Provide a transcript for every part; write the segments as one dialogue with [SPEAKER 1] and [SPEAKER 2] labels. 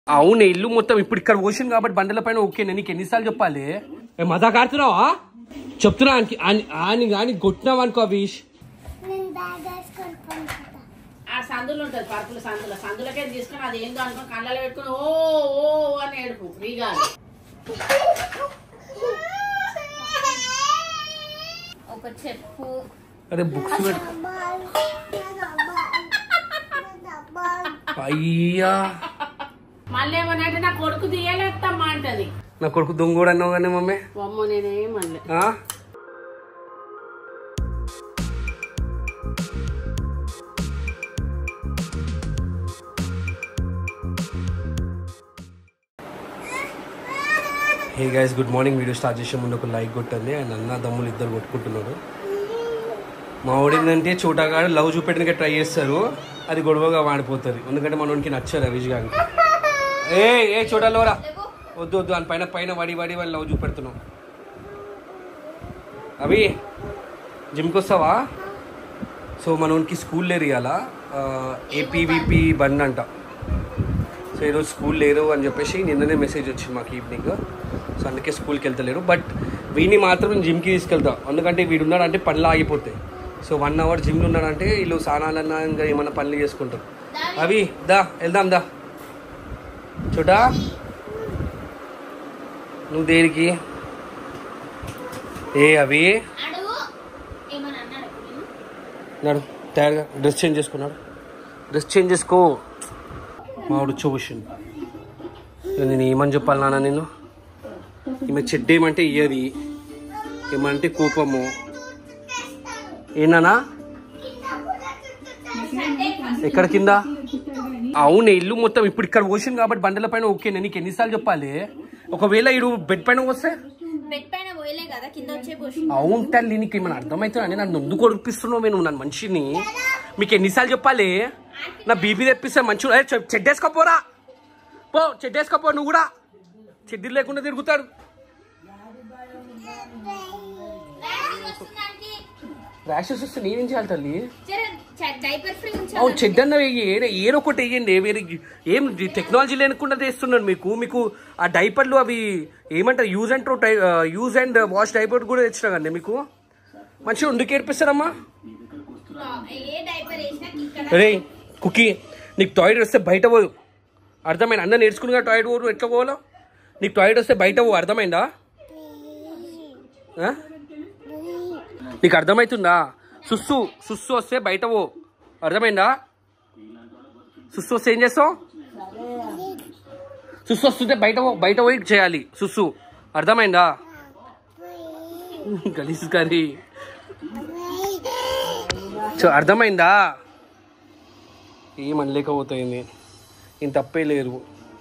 [SPEAKER 1] అవును ఇల్లు మొత్తం ఇప్పుడు ఇక్కడ పోసింది కాబట్టి బండల పైన ఓకే నేను నీకు ఎన్నిసార్లు చెప్పాలి ఏ మజాక్ ఆడుతున్నావా చెప్తున్నా ఆనికి ఆని- ఆని కానీ కొట్టినావు అనుకో అభీష్
[SPEAKER 2] నేను బ్యాగ్ వేసుకొని పంపుతా
[SPEAKER 3] ఆ సందులు ఉంటుంది పరుపుల సందులో సందులకే తీసుకొని అది ఏందో అనుకో కళ్ళలో పెట్టుకుని ఓ ఓ అని ఏడుపు ఫ్రీగా
[SPEAKER 2] ఒక చెప్పు
[SPEAKER 1] అరే బుక్స్ పెట్టు
[SPEAKER 2] అబ్బాయి అబ్బాయి అబ్బాయి
[SPEAKER 1] అయ్యా
[SPEAKER 3] మళ్ళీ ఏమనంటే నా కొడుకు తీయలేస్తామ్మా అంటది
[SPEAKER 1] నా కొడుకు దొంగ కూడా అన్నావు కానీ మమ్మీ
[SPEAKER 3] బొమ్మ నేనేమనలే
[SPEAKER 1] ఆ? Hey guys good morning video start చేసే ముందు ఒక లైక్ కొట్టండి అండ్ అన్న దమ్ములు ఇద్దరు కొట్టుకుంటున్నారు మా వాడిందంటే చోటాగాడు లవ్ చూపెట్టడానికి ట్రై చేస్తారు అది గొడవగా వాడిపోతుంది ఎందుకంటే మనోనికి నచ్చారు రవీష్ గారికి ఏ ఏ చోటాలోరా వద్దు వద్దు అని పైన పైన వడి వడి వాళ్ళు లవ్ చూపెడుతున్నాం అవి జిమ్కి వస్తావా సో మనకి స్కూల్ లేరు ఇవాళ ఏపీవీపీ బండ్ అంట సో ఈరోజు స్కూల్ లేరు అని చెప్పేసి నిన్ననే మెసేజ్ వచ్చింది మాకు ఈవినింగ్ సో అందుకే స్కూల్కి వెళ్తలేరు బట్ వీడిని మాత్రం జిమ్కి తీసుకెళ్తా ఎందుకంటే వీడు ఉన్నాడంటే పనులు ఆగిపోతాయి సో వన్ అవర్ జిమ్లో ఉన్నాడంటే వీళ్ళు స్నానాలన్నా ఇంకా ఏమైనా పనులు చేసుకుంటారు అవి దా వెళ్దాం దా చూడా నువ్వు దేనికి ఏ అవి
[SPEAKER 2] అడుగు ఏమని అన్నాడు నేను
[SPEAKER 1] నాడు తయారుగా డ్రెస్ చేంజ్ చేసుకున్నాడు డ్రెస్ చేంజ్ చేసుకో మావిడు చూసింది నేను ఏమని చెప్పాలి నాన్న నేను ఈమె చెడ్డేమంటే ఇయ్యది ఏమంటే కోపము ఏనానా ఎక్కడ కింద అవును ఇల్లు మొత్తం ఇప్పుడు ఇక్కడ పోసింది కాబట్టి బండల పైన ఓకే నేను నీకు ఎన్నిసార్లు చెప్పాలి ఒకవేళ ఇడు బెడ్ పైన వస్తే
[SPEAKER 2] బెడ్ పైన పోయలే కదా కింద వచ్చే పోసి
[SPEAKER 1] అవును తల్లి నీకు ఏమైనా అర్థమవుతుందని నన్ను ఎందుకు కొడిపిస్తున్నావు నేను నన్ను మనిషిని మీకు ఎన్నిసార్లు చెప్పాలి నా బీపీ తెప్పిస్తే మంచి చెడ్డేసుకోపోరా పో చెడ్డేసుకోపో నువ్వు కూడా చెడ్డీలు లేకుండా తిరుగుతాడు ర్యాషెస్ వస్తే నేనేం చేయాలి తల్లి
[SPEAKER 2] డైపర్ ఫ్రీ
[SPEAKER 1] అవును చెడ్డన్న ఏదో ఒకటి వేయండి వేరే ఏం టెక్నాలజీ లేకుండా చేస్తున్నాడు మీకు మీకు ఆ డైపర్లు అవి ఏమంటారు యూజ్ అండ్ టై యూజ్ అండ్ వాష్ డైపర్ కూడా తెచ్చినా కండి మీకు మంచిగా ఎందుకు ఏడిపిస్తారమ్మా
[SPEAKER 2] ఏ డైపర్ వేసినా ఇక్కడ
[SPEAKER 1] రే కుకీ నీకు టాయిలెట్ వస్తే బయట పోదు అర్థమైంది అందరు నేర్చుకుని టాయిలెట్ పోరు ఎట్లా పోవాలో నీకు టాయిలెట్ వస్తే బయట పో అర్థమైందా ఆ? నీకు అర్థమవుతుందా సుస్సు సుస్సు వస్తే బయట పో అర్థమైందా సుస్సు వస్తే ఏం చేస్తావు సుస్సు వస్తుంటే బయట పో బయట పోయి చేయాలి సుస్సు అర్థమైందా గలీజ్ కర్రీ సో అర్థమైందా ఏం అనలేకపోతుంది ఇంత తప్పే లేదు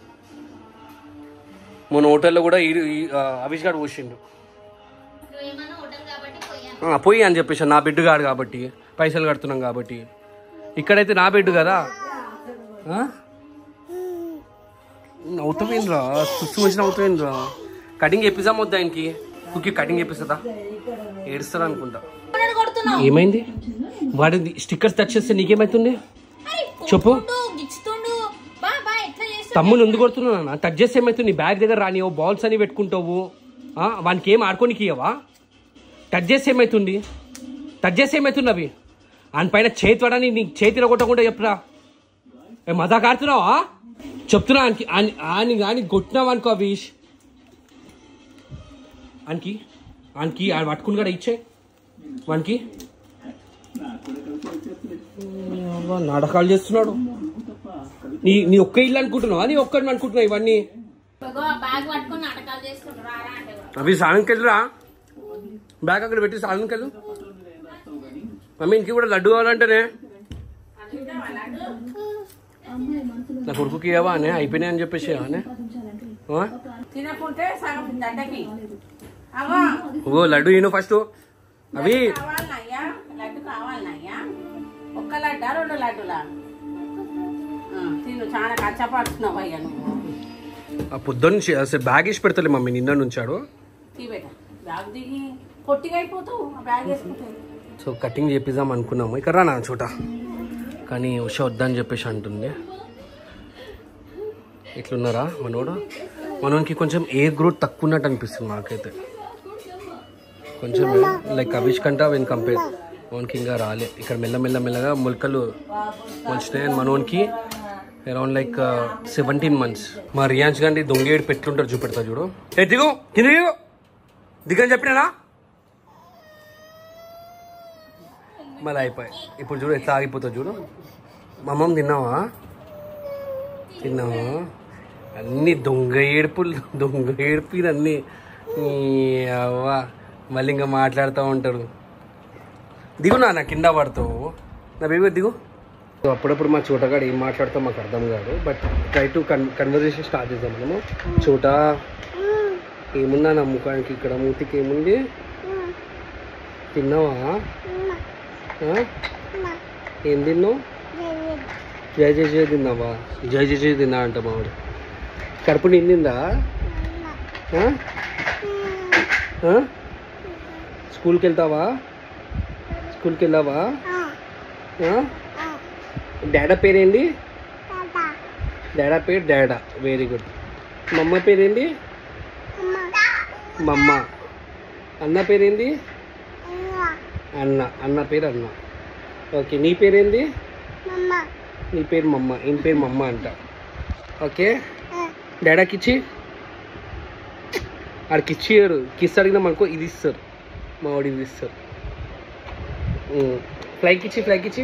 [SPEAKER 1] మొన్న హోటల్లో కూడా ఈ- ఈ, ఆ, అవిష్ గారు పోసిండు
[SPEAKER 2] నువ్వు ఏమన్నా హోటల్ కాబట్టి పోయాను
[SPEAKER 1] ఆ, పోయి అని చెప్పేసి నా బిడ్డు కాడు కాబట్టి పైసలు కడుతున్నాం కాబట్టి ఇక్కడైతే నా బిడ్డు కదా ఆ? నవ్వుతామేంద్రా సుస్సు వచ్చి నవ్వుతామేంద్రా కటింగ్ చెప్పిస్తాం వద్దా ఆయనకి కుక్కి కటింగ్ చెప్పిస్తుందా ఏడుస్తారా అనుకుంటా ఏమైంది వాడి స్టిక్కర్స్ టచ్ చేస్తే నీకేమైతుంది చెప్పు
[SPEAKER 2] గిచ్చుతుండు బా బా ఎట్లా చేస్తావు
[SPEAKER 1] తమ్ముని ఎందుకు కొడుతున్నా టచ్ చేస్తే ఏమైతుంది నీ బ్యాగ్ దగ్గర రానియో బాల్స్ అని పెట్టుకుంటావు ఆ, వానికి ఏం ఆడుకోనికి ఇవ్వవా టచ్ చేస్తే ఏమైతుంది టచ్ చేస్తే ఏమైతుంది అవి ఆయన పైన చేతి పడని నీ చేతి కొట్టకుండా చెప్పురా ఏ మజాక్ ఆడుతున్నావా చెప్తున్నా ఆయనకి ఆని ఆని కానీ కొట్టినావు అనుకో అభీష్ ఆయనకి ఆయనకి ఆయన పట్టుకుని కూడా ఇచ్చే వానికి అబ్బా, నాటకాలు చేస్తున్నాడు నీ నీ ఒక్క ఇల్లు అనుకుంటున్నావా నీ ఒక్కడిని అనుకుంటున్నావు ఇవన్నీ
[SPEAKER 2] ఇగో ఆ బ్యాగ్ పట్టుకొని నాటకాలు చేసుకుంటారు రారా అంటే కూడా.
[SPEAKER 1] అవి స్నానంకి వెళ్ళిరా బ్యాగ్ అక్కడ పెట్టి స్నానంకి వెళ్ళు మమ్మీ ఇంటికి కూడా లడ్డు కావాలంటేనే నా కొడుకుకి ఇవ్వవా అనే అయిపోయినాయి అని చెప్పేసి అనే ఆ?
[SPEAKER 3] తినకుంటే సగం దండకి అవా
[SPEAKER 1] ఓ లడ్డు ఈను ఫస్ట్ అవి
[SPEAKER 3] కావాలనయ్యా లడ్డు కావాలనయ్యా ఒక్క లడ్డా రెండు లడ్డులా ఆ, తిను చాలా కచ్చపడుతున్నావు అయ్యా నువ్వు
[SPEAKER 1] ఆ పొద్దున్న అసలు బ్యాగ్ వేసి పెడతలే మమ్మీ నిన్న నుంచాడు
[SPEAKER 3] తీబెట బ్యాగ్ దిగి పొట్టిగా అయిపోతావు ఆ బ్యాగ్ వేసుకుంటే
[SPEAKER 1] సో కటింగ్ చేపిద్దాం అనుకున్నాము ఇక్కడ రా నా చోట కానీ ఉష వద్దని చెప్పేసి అంటుంది ఇట్లున్నారా మనోడు మనోనికి కొంచెం ఎయిర్ గ్రోత్ తక్కువ ఉన్నట్టు అనిపిస్తుంది నాకైతే కొంచెం లైక్ అవిష్ కంటా వెన్ కంపేర్ మనకి ఇంకా రాలే ఇక్కడ మెల్ల మెల్ల మెల్లగా మొలకలు మొలిచినాయి అండ్ మనోనికి అరౌండ్ లైక్ సెవెంటీన్ మంత్స్ మా రియాన్స్ గాంధీ దొంగేడు పెట్లుంటారు చూపెడతా చూడు ఏ దిగు కింద దిగు దిగని చెప్పినానా మళ్ళీ అయిపోయి ఇప్పుడు చూడు ఎట్లా ఆగిపోతుంది చూడు మా అమ్మమ్మ తిన్నావా తిన్నావా అన్ని దొంగ ఏడుపులు దొంగ ఏడుపు అన్నీ అవ్వ మళ్ళీ ఇంకా మాట్లాడుతూ ఉంటారు దిగు నా కింద పడతావు నా బేబీ దిగు సో అప్పుడప్పుడు మా చోటగాడు ఏం మాట్లాడుతాం మాకు అర్థం కాదు but try to con conversation start చేద్దాం మనము చోట ఏముందా నా ముఖానికి ఇక్కడ మూతికి ఏముంది తిన్నావా ఆ? ఏం తిన్నావు జై జై జై తిన్నావా జై జై జై తిన్నా అంట మావాడు కడుపు నిండిందా ఆ? ఆ? స్కూల్కి వెళ్తావా స్కూల్కి వెళ్ళావా ఆ? డాడా పేరేంటి డాడా పేరు డాడా వెరీ గుడ్ మమ్మ పేరేంటి మమ్మ అన్న పేరేంటి అన్న అన్న పేరు అన్న ఓకే నీ పేరేంటి నీ పేరు మమ్మ ఈయన పేరు మమ్మ అంట ఓకే డాడాకి ఇచ్చి ఆడికి ఇచ్చారు కిస్ అడిగినాం అనుకో ఇది ఇస్తారు మా వాడు ఇది ఇస్తారు ఫ్లైకి ఇచ్చి ఫ్లైకి ఇచ్చి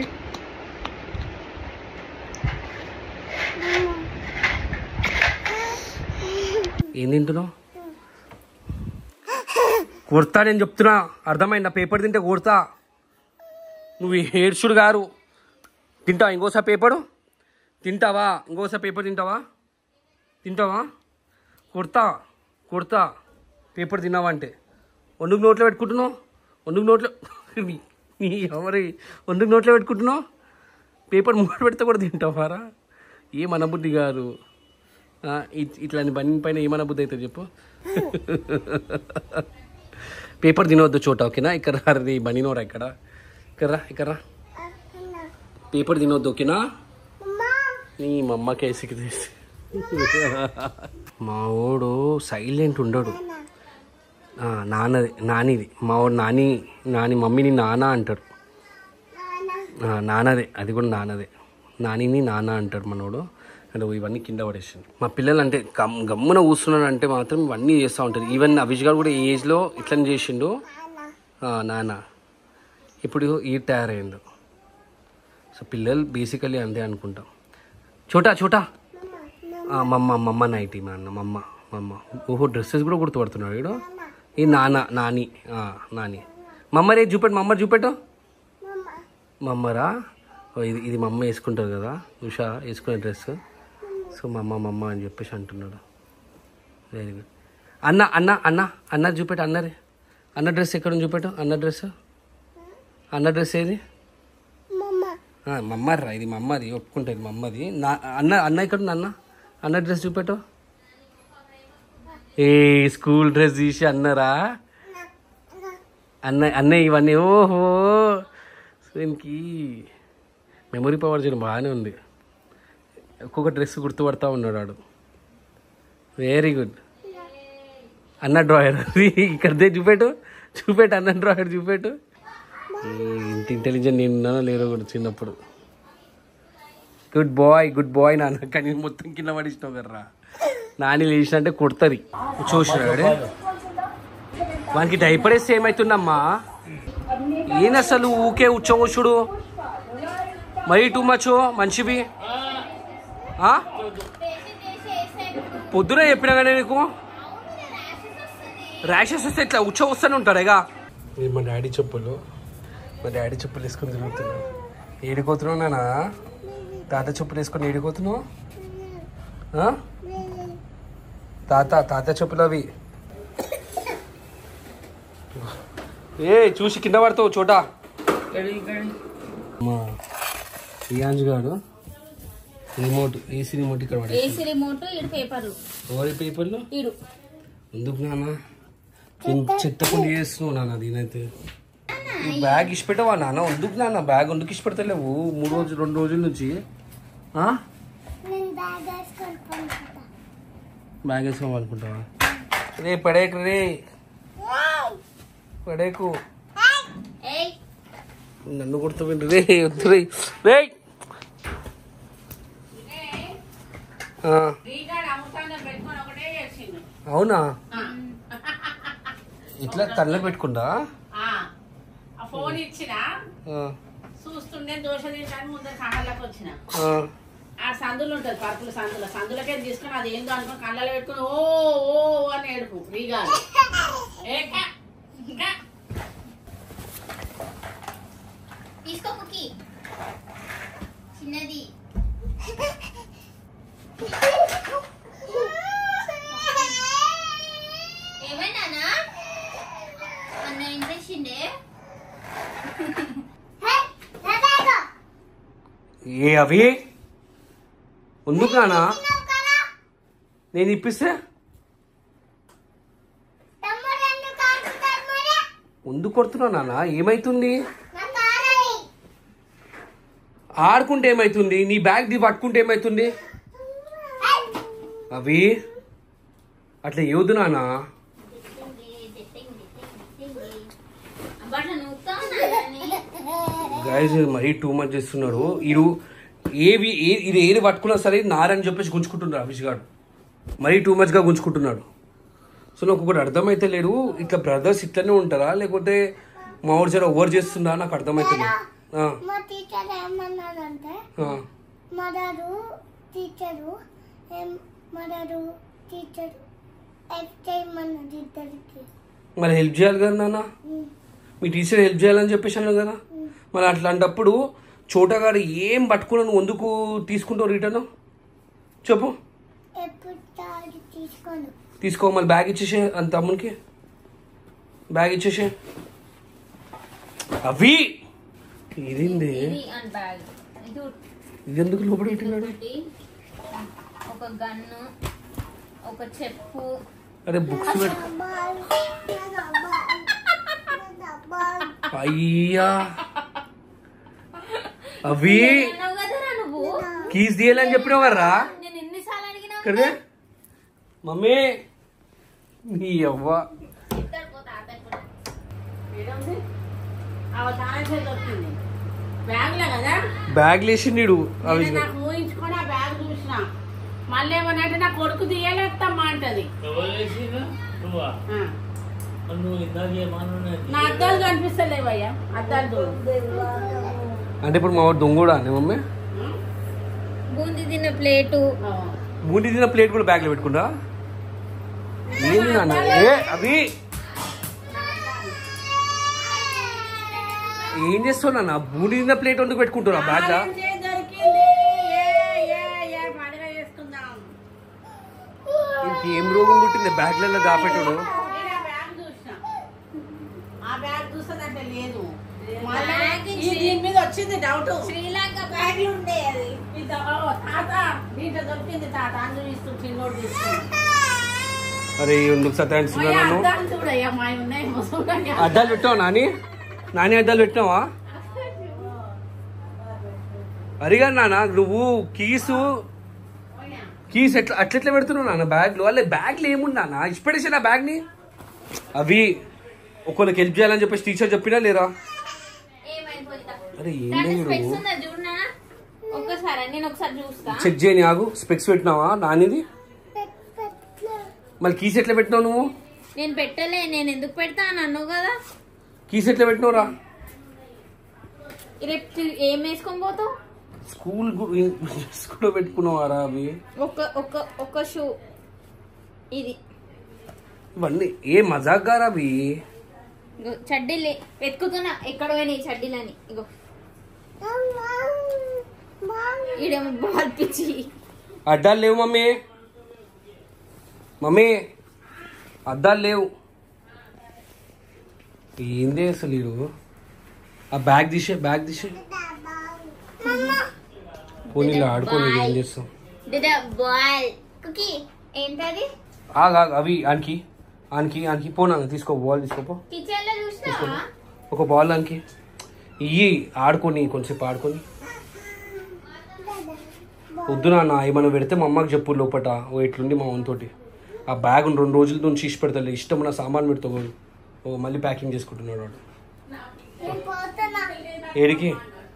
[SPEAKER 1] ఏం తింటున్నావు కొడతా నేను చెప్తున్నా అర్థమైందా పేపర్ తింటే కొడతా నువ్వు ఏడ్చుడు గారు తింటావా ఇంకోసారి పేపరు తింటావా ఇంకోసారి పేపర్ తింటావా తింటావా కొడతా కొడతా పేపర్ తిన్నావా అంటే వండుకు నోట్లో పెట్టుకుంటున్నావు వండుకు నోట్లో నీ- నీ ఎవరి వండుకు నోట్లో పెట్టుకుంటున్నావు పేపర్ మూట పెడితే కూడా తింటావారా ఏం అనబుద్ధి గారు ఆ, ఇట్- ఇట్లాంటి బండి పైన ఏమన్నా బుద్ధి అవుతుంది చెప్పు పేపర్ తినవద్దు చోట ఓకేనా ఇక్కడ రా బనీనోరా ఇక్కడ ఇక్కడ రా ఇక్కడ రా పేపర్ తినవద్దు ఓకేనా నీ మా అమ్మకి వేసికి తీసి మా వాడు సైలెంట్ ఉండడు ఆ, నాన్నది నానిది మా వాడు నాని నాని మమ్మీని నాన్న అంటాడు ఆ, నాన్నదే అది కూడా నాన్నదే నానిని నాన్న అంటాడు మనోడు అంటే ఇవన్నీ కింద పడేసిండు మా పిల్లలు అంటే గమ్ గమ్మున కూర్చున్నాడు అంటే మాత్రం ఇవన్నీ చేస్తూ ఉంటారు ఈవెన్ అవిష్ గారు కూడా ఈ ఏజ్లో ఇట్లని చేసిండు ఆ, నాన్న ఇప్పుడు ఈ తయారైండు సో పిల్లలు బేసికలీ అంతే అనుకుంటాం చోటా చోటా ఆ, మమ్మ మమ్మ నైటీ మా అన్న మమ్మ మమ్మ ఓహో డ్రెస్సెస్ కూడా గుర్తుపడుతున్నాడు వీడు ఈ నాన్న నాని ఆ, నాని మమ్మ రే చూపెట్టు మమ్మ చూపెట్టు మమ్మరా ఓ, ఇది ఇది మమ్మ వేసుకుంటారు కదా ఉషా వేసుకునే డ్రెస్ సో మమ్మ మమ్మ అని చెప్పేసి అంటున్నాడు వెరీ గుడ్ అన్న అన్న అన్న అన్న చూపెట్టు అన్నరే అన్న డ్రెస్ ఎక్కడ ఉంది చూపెట్టు అన్న డ్రెస్ అన్న డ్రెస్ ఏది ఆ, మమ్మరా ఇది మమ్మది ఒప్పుకుంటుంది మమ్మది నా అన్న అన్న ఇక్కడ ఉంది అన్న అన్న డ్రెస్ చూపెట్టు ఏ స్కూల్ డ్రెస్ తీసి అన్నరా అన్న అన్నయ్య ఇవన్నీ ఓహో దీనికి మెమొరీ పవర్ చేయడం బాగానే ఉంది ఒక్కొక్క డ్రెస్ గుర్తుపడతా ఉన్నాడు వాడు వెరీ గుడ్ అన్న డ్రాయర్ ఇక్కడదే చూపెట్టు చూపెట్టు అన్న డ్రాయర్ చూపెట్టు ఏ, ఇంత ఇంటెలిజెంట్ నేను ఉన్నానో లేదో కూడా చిన్నప్పుడు గుడ్ బాయ్ గుడ్ బాయ్ నాన్న కానీ మొత్తం కింద పడిస్తావు కదరా నాని లేచినంటే కొడుతుంది చూసినాడే వానికి డైపర్ వేస్తే ఏమవుతుందమ్మా ఏం అసలు ఊకే ఉచ్చవచ్చుడు మరీ టూ మచ్ మంచివి ఆ? పొద్దున చెప్పినా కానీ నీకు ర్యాషెస్ వస్తే ఇట్లా ఉచ్చ వస్తూనే ఉంటాడుగా ఇది మా డాడీ చెప్పులు మా డాడీ చెప్పులు వేసుకొని తిరుగుతున్నావు ఏడిపోతున్నావు నానా తాత చెప్పులు వేసుకొని ఏడిపోతున్నావు ఆ? తాత తాత చెప్పులు అవి ఏ చూసి కింద పడతావు చోట మా రియాంజ్ గారు రిమోట్ ఏసీ రిమోట్ ఇక్కడ పడేసి
[SPEAKER 2] ఏసీ రిమోట్ ఇడు పేపర్లు
[SPEAKER 1] ఓరి పేపర్లు
[SPEAKER 2] ఇడు
[SPEAKER 1] ఎందుకు నాన్న చెత్త పని చేస్తున్నావు నాన్న దీనైతే ఈ బ్యాగ్ ఇష్టపెట్టవా నాన్న ఎందుకు నాన్న బ్యాగ్ ఎందుకు ఇష్టపెడతలేవు మూడు రోజులు రెండు రోజుల నుంచి ఆ? బ్యాగ్ వేసుకోం అనుకుంటావా రే పడేకు రే పడేకు
[SPEAKER 2] ఏయ్
[SPEAKER 1] నన్ను కొడుతుంది రే వద్దు రే రే ఆ,
[SPEAKER 3] శ్రీగాడు అమ్ముతాను పెట్టుకొని ఒకటే చేసిండు
[SPEAKER 1] అవునా
[SPEAKER 3] ఆ.
[SPEAKER 1] ఇట్లా కళ్ళకు పెట్టుకుంటా
[SPEAKER 3] ఆ. ఆ ఫోన్ ఇచ్చిన
[SPEAKER 1] ఆ,
[SPEAKER 3] చూస్తుండే దోశ తింటాను ముందర కళ్ళకి వచ్చిన
[SPEAKER 1] ఆ.
[SPEAKER 3] ఆ సందులు ఉంటుంది పరుపుల సందులో సందులకే తీసుకొని అది ఏందో అనుకుని కళ్ళలో పెట్టుకుని ఓ ఓ అని ఏడుపు శ్రీగాడు ఏ కా, ఇంకా
[SPEAKER 2] తీసుకో కుకి చిన్నది ఏమైనా అన్న ఇంట్రెస్టిండే
[SPEAKER 1] ఏ అవి ఎందుకు నానా నేను ఇప్పిస్తే ముందు కొడుతున్నా నాన్న ఏమైతుంది ఆడుకుంటే ఏమైతుంది నీ బ్యాగ్ ది పట్టుకుంటే ఏమైతుంది అవి అట్లా ఏవద్దు నానా
[SPEAKER 2] బట్ల నూగుతావు
[SPEAKER 1] గైజ్ మరీ టూ మచ్ చేస్తున్నాడు ఇరు ఏవి ఏ- ఇది ఏది పట్టుకున్నా సరే నారని చెప్పేసి గుంజుకుంటున్నాడు అభిష్ గారు మరీ టూ మచ్గా గుంజుకుంటున్నాడు సో నాకు ఒకటి అర్థమైతే లేడు ఇట్లా బ్రదర్స్ ఇట్లనే ఉంటారా లేకపోతే మా ఊరు జర ఓవర్ చేస్తుందా నాకు అర్థమైతే లేదు ఆ,
[SPEAKER 4] మా టీచర్ ఏమన్నారంటే
[SPEAKER 1] ఆ.
[SPEAKER 4] మదరు టీచరు ఏం- మదరు టీచరు హెల్ప్ చేయమన్నది ఇద్దరికి
[SPEAKER 1] మరి హెల్ప్ చేయాలి కదా నాన్న మీ టీచర్ హెల్ప్ చేయాలని చెప్పేసి అన్నారు కదా మరి అట్లాంటప్పుడు చోటగాడు ఏం పట్టుకున్నా నువ్వు ఎందుకు తీసుకుంటావు రిటర్న్ చెప్పు
[SPEAKER 4] ఎప్పుడు తాగి తీసుకోను
[SPEAKER 1] తీసుకో మళ్ళీ బ్యాగ్ ఇచ్చేసే అంత తమ్మునికి బ్యాగ్ ఇచ్చేసే అవి ఇదేంది
[SPEAKER 2] ఇది అండ్ బ్యాగ్ ఇది
[SPEAKER 1] ఇది ఎందుకు లోపల పెట్టినాడు
[SPEAKER 2] ఒకటి ఒక గన్ను ఒక చెప్పు
[SPEAKER 1] అరే బుక్స్ పెట్టు
[SPEAKER 4] బాల్ బాల్ బాల్
[SPEAKER 1] అయ్యా అవి
[SPEAKER 2] అన్నావు కదరా నువ్వు
[SPEAKER 1] కీస్ తీయాలని చెప్పినావు కదరా
[SPEAKER 2] నేను ఎన్నిసార్లు అడిగినా
[SPEAKER 1] కదే మమ్మీ నీ అవ్వ
[SPEAKER 2] ఇద్దరు పోతా అతను కూడా.
[SPEAKER 3] ఏడుంది ఆ తాళం దొరికింది బ్యాగ్లో కదా
[SPEAKER 1] బ్యాగ్ లేచి నీడు అవి
[SPEAKER 3] నేను నాకు ఊహించుకొని ఆ బ్యాగ్ చూసిన మళ్ళీ ఏమనంటే నా కొడుకు తీయలేస్తమ్మా అంటది
[SPEAKER 5] ఎవరు వేసిండ్రు? నువ్వా
[SPEAKER 3] ఆ.
[SPEAKER 5] మరి నువ్వు ఇందాక ఏమన్నా
[SPEAKER 3] నా అద్దాలు కనిపిస్తలేవయ్యా అద్దాలు చూడు
[SPEAKER 1] అంటే ఇప్పుడు మా వాడు దొంగోడా నీ మమ్మీ
[SPEAKER 2] బూందీ తిన్న ప్లేటు
[SPEAKER 3] ఆ.
[SPEAKER 1] బూండి తిన్న ప్లేట్ కూడా బ్యాగ్లో పెట్టుకుంటా ఏంది నాన్న ఏ అవి ఏం చేస్తావు నాన్న బూండి తిన్న ప్లేట్ ఎందుకు పెట్టుకుంటారా బ్యాగ్
[SPEAKER 3] తాళం చేయి దొరికింది ఏ ఏ ఏ పండుగ చేసుకుందాం
[SPEAKER 1] ఇంకేం రోగం పుట్టింది బ్యాగ్లలో దాపెట్టుడు
[SPEAKER 3] నేను ఆ బ్యాగ్ చూసిన ఆ బ్యాగ్ చూస్తుందంటే లేదు మళ్ళీ
[SPEAKER 2] బ్యాగ్
[SPEAKER 3] ఈ దీని మీద వచ్చింది డౌట్
[SPEAKER 2] శ్రీలంక బ్యాగ్లు ఉండే అది
[SPEAKER 3] ఇది ఓ తాత దీంట్లో దొరికింది తాత అందు ఇస్తూ చిన్నోడు తీసుకుంది
[SPEAKER 1] అరే ఎందుకు సతాయిస్తున్నా నన్ను
[SPEAKER 3] అద్దాలు చూడయ్యా మా ఉన్నాయి చూడయ్యా
[SPEAKER 1] అద్దాలు పెట్టావా నాని నాని అద్దాలు పెట్టినావా అరిగా నాన్న నువ్వు కీసు కీస్ ఎట్లా అట్లెట్లా పెడుతున్నావు నాన్న బ్యాగ్లో అల్లే బ్యాగ్లో ఏముంది నాన్న ఇష్టపడేసి నా బ్యాగ్ని అవి ఒకరికి హెల్ప్ చేయాలని చెప్పేసి టీచర్ చెప్పినా లేరా
[SPEAKER 2] ఏమైపోయిందా
[SPEAKER 1] అరే ఏం
[SPEAKER 2] దాంట్లో
[SPEAKER 1] లేదు
[SPEAKER 2] స్పెక్స్ ఉందా చూడనా ఒక్కసారి నేను ఒకసారి చూస్తా
[SPEAKER 1] చెక్ చేయని ఆగు స్పెక్స్ పెట్టినావా నానిది మళ్ళీ కీస్ ఎట్లా పెట్టినావు నువ్వు
[SPEAKER 2] నేను పెట్టలే నేను ఎందుకు పెడతా అని అన్నావు కదా
[SPEAKER 1] కీస్ ఎట్లా పెట్టినావురా
[SPEAKER 2] రేపు తి- ఏం వేసుకొని పోతావు
[SPEAKER 1] స్కూల్ స్కూల్లో పెట్టుకున్నావారా అవి
[SPEAKER 2] ఒక ఒక ఒక షూ ఇది
[SPEAKER 1] ఇవన్నీ ఏ మజాక్ గారా అవి
[SPEAKER 2] ఇగో చడ్డీలే వెతుకుతున్నా ఎక్కడ పోయినాయి చడ్డీలని ఇగో ఈడేమో బాల్ పిచ్చి
[SPEAKER 1] అద్దాలు లేవు మమ్మీ మమ్మీ అద్దాలు లేవు ఏంది అసలు వీడు ఆ బ్యాగ్ తీసే బ్యాగ్ తీసే పోనీ ఇలా ఆడుకోని ఏం చేస్తాం
[SPEAKER 2] బాల్ కుకీ ఏంటది
[SPEAKER 1] ఆగు ఆగు అవి ఆనికి ఆనికి ఆనికి పోనా తీసుకో బాల్ తీసుకోపో
[SPEAKER 2] కిచెన్ లో చూసినావా
[SPEAKER 1] ఒక బాల్ ఆనికి ఇయ్యి ఆడుకొని కొంచెంసేపు ఆడుకొని వద్దు నాన్న ఏమన్నా పెడితే మా అమ్మకి చెప్పు లోపట ఓ ఇట్లుండి మా తోటి ఆ బ్యాగ్ రెండు రోజుల నుంచి తీసి పెడతాడు ఇష్టం నా సామాన్ పెడతావు ఓ మళ్ళీ ప్యాకింగ్ చేసుకుంటున్నాడు వాడు
[SPEAKER 4] నేను పోతున్నా
[SPEAKER 1] ఏడికి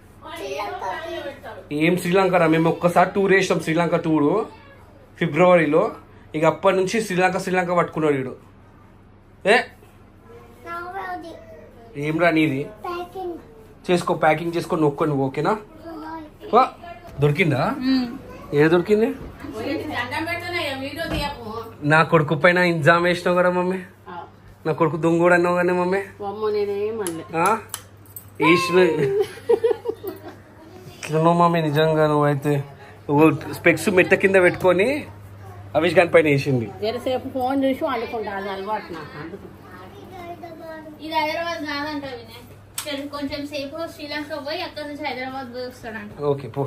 [SPEAKER 1] ఏం శ్రీలంక రా మేము ఒక్కసారి టూర్ వేసినాం శ్రీలంక టూరు ఫిబ్రవరిలో ఇక అప్పటి నుంచి శ్రీలంక శ్రీలంక పట్టుకున్నాడు వీడు ఏ
[SPEAKER 4] నవ్వది
[SPEAKER 1] ఏం రా నీది
[SPEAKER 4] ప్యాకింగ్
[SPEAKER 1] చేసుకో ప్యాకింగ్ చేసుకొని నొక్కో నువ్వు ఓకేనా వా, దొరికిందా ఏ దొరికింది
[SPEAKER 3] దండం పెడుతున్నా ఇక వీడియో తీయకు
[SPEAKER 1] నా కొడుకు పైన ఇంజామ్ వేసినావు కదా మమ్మీ
[SPEAKER 3] ఆ,
[SPEAKER 1] నా కొడుకు దొంగోడు అన్నావు కానీ మమ్మీ
[SPEAKER 3] అమ్మో నేనేమనలే
[SPEAKER 1] ఆ? వేసిన ఇట్లున్నావు మమ్మీ నిజంగా నువ్వైతే స్పెక్స్ మెట్ట కింద పెట్టుకొని అవిష్ గాని పైన వేసింది
[SPEAKER 3] జరసేపు ఫోన్ చూసి వండుకుంటా అది అలవాటు నాకు అందుకు
[SPEAKER 2] ఇది హైదరాబాద్ కాదంట వినయ్ సరే, కొంచెం సేపు శ్రీలంక పోయి అక్కడ నుంచి హైదరాబాద్ పోయి వస్తాడంట
[SPEAKER 1] ఓకే పో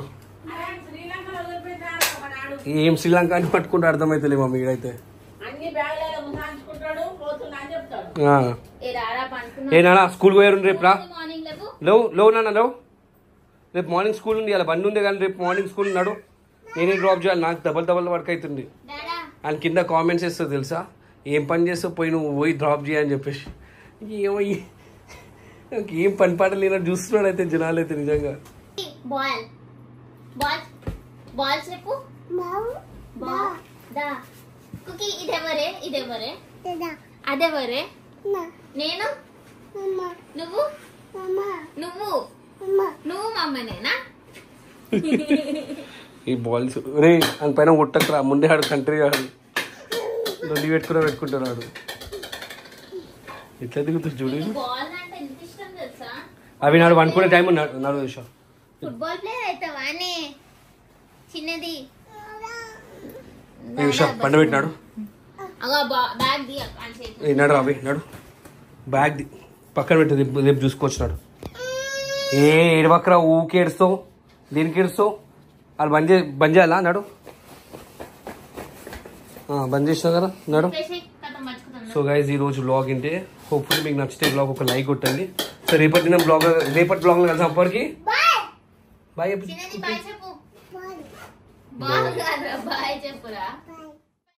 [SPEAKER 1] ఏం శ్రీలంక అని పట్టుకుంటే అర్థమైతలే మమ్మీ ఈడైతే
[SPEAKER 3] అన్ని బ్యాగులలో ముసాంచుకుంటాడు పోతున్నా అని చెప్తాడు
[SPEAKER 1] ఆ.
[SPEAKER 2] ఏ రారా
[SPEAKER 1] ఏ నాన్న స్కూల్ పోయారు రేపు రా
[SPEAKER 2] మార్నింగ్ లేవు
[SPEAKER 1] లేవు లేవు నాన్న లేవు రేపు మార్నింగ్ స్కూల్ ఉంది అలా బండి ఉంది కానీ రేపు మార్నింగ్ స్కూల్ ఉన్నాడు నేనే డ్రాప్ చేయాలి నాకు డబల్ డబల్ వర్క్ అవుతుంది
[SPEAKER 2] డాడా
[SPEAKER 1] ఆయన కింద కామెంట్స్ ఇస్తావు తెలుసా ఏం పని చేస్తావు పోయి నువ్వు పోయి డ్రాప్ చేయని చెప్పేసి ఏమో ఈ- నాకు ఏం పని పాట లేనట్టు చూస్తున్నాడు అయితే జనాలు అయితే నిజంగా
[SPEAKER 2] బాల్ బాల్ బాల్ చెప్పు
[SPEAKER 4] మావు
[SPEAKER 2] బాల్ దా కుకి ఇదెవరే ఇదెవరే
[SPEAKER 4] లేదా
[SPEAKER 2] అదెవరే
[SPEAKER 4] నా
[SPEAKER 2] నేను
[SPEAKER 4] అమ్మ
[SPEAKER 2] నువ్వు
[SPEAKER 4] అమ్మ
[SPEAKER 2] నువ్వు
[SPEAKER 4] అమ్మ
[SPEAKER 2] నువ్వు మా అమ్మనేనా
[SPEAKER 1] ఈ బాల్స్ రే ఆయన పైన కొట్టకరా ముందే ఆడు కంట్రీ ఆడు లొల్లి పెట్టుకుని పెట్టుకుంటున్నాడు ఎట్లా దిగుతుంది చూడు
[SPEAKER 2] బాల్ అంటే ఎంత ఇష్టం తెలుసా
[SPEAKER 1] అవి నాడు అనుకునే టైం ఉన్నాడు నాడు చూసా
[SPEAKER 2] ఫుట్బాల్ ప్లేయర్ అవుతావా అనే చిన్నది
[SPEAKER 1] ఈ విషయం పండ పెట్టినాడు
[SPEAKER 2] అగో బ్యాగ్ ది అని చేతి
[SPEAKER 1] ఏ నడు అవి నడు బ్యాగ్ ది పక్కన పెట్టి రేపు రేపు చూసుకొచ్చినాడు ఏ ఏడవక్కరా ఊకి ఏడుస్తావు దీనికి ఏడుస్తావు వాళ్ళు బంద్ చే బంద్ చేయాలా నడు ఆ, బంద్ చేసినావు కదా నడు
[SPEAKER 2] చేసి కథ మర్చుకుతున్నా
[SPEAKER 1] సో గైజ్ ఈ రోజు బ్లాగ్ ఇంటే హోప్ఫుల్ మీకు నచ్చితే బ్లాగ్ ఒక లైక్ కొట్టండి సో రేపటి దినం బ్లాగ్ రేపటి బ్లాగ్ లో కలిసాం అప్పటికి బాయ్
[SPEAKER 2] చిన్నది బాయ్ చెప్పు
[SPEAKER 4] బాయ్
[SPEAKER 2] బాగా బాయ్ చెప్పురా
[SPEAKER 4] బాయ్